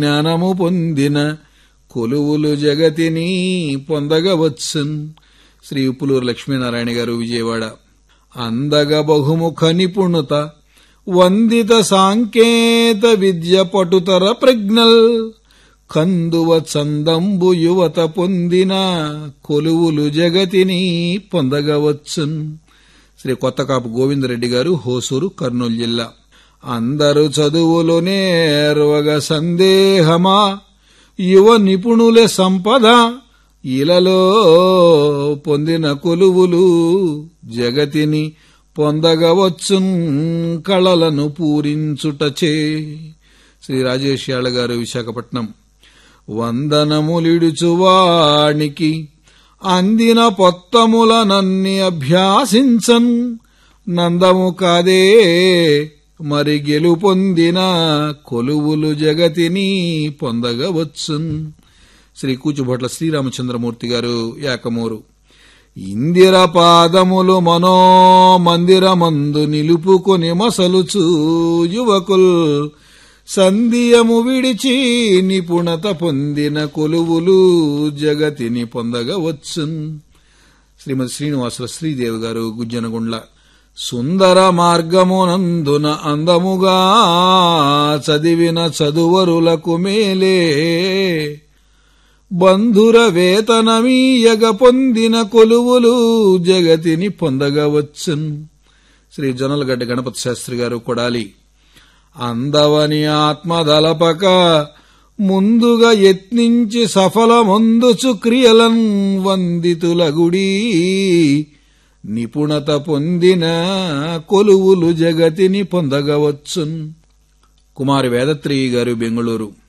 జ్ఞానము పొందిన కొలువులు జగతిని పొందగవచ్చున్ శ్రీ ఉప్పులూరు లక్ష్మీనారాయణ గారు విజయవాడ అందగ బహుముఖ నిపుణుత వందిత సాంకేత విద్య పటుతర ప్రజ్ఞల్ కందువ చందంబు యువత పొందిన కొలువులు జగతిని పొందగవచ్చున్ శ్రీ కొత్తకాపు గోవిందరెడ్డి గారు హోసూరు కర్నూలు జిల్లా అందరు చదువులు నేర్వగ సందేహమా యువ నిపుణులే సంపద ఇలలో పొందిన కొలువులు జగతిని పొందగవచ్చున్ కళలను పూరించుటచే శ్రీ రాజేష్ యాళ్ళ గారు విశాఖపట్నం వందనములిడుచువానికి అందిన పొత్తములనన్ని అభ్యాసించన్ నందము కాదే మరి గెలుపొందిన కొలువులు జగతిని పొందగవచ్చున్ శ్రీ కూచుభట్ల శ్రీరామచంద్రమూర్తి గారు యాకమూరు ఇందిర పాదములు మనోమందిరమందు నిలుపుకొని మసలుచు యువకుల్ సంధియము విడిచి నిపుణత పొందిన కొలువులు జగతిని పొందగవచ్చున్ శ్రీమతి శ్రీనివాసుల శ్రీదేవి గారు గుజ్జనగుండ్ల సుందర మార్గమునందున అందముగా చదివిన చదువరులకు మేలే బంధుర వేతనమీయగ పొందిన కొలువులు జగతిని పొందగవచ్చున్ శ్రీ జొన్నలగడ్డ గణపతి శాస్త్రి గారు కొడాలి అందవని ఆత్మదలపక ముందుగా యత్నించి సఫలమొందుచు క్రియలన్ వందితులగుడి నిపుణత పొందిన కొలువులు జగతిని పొందగవచ్చున్ కుమారి వేదత్రి గారు బెంగుళూరు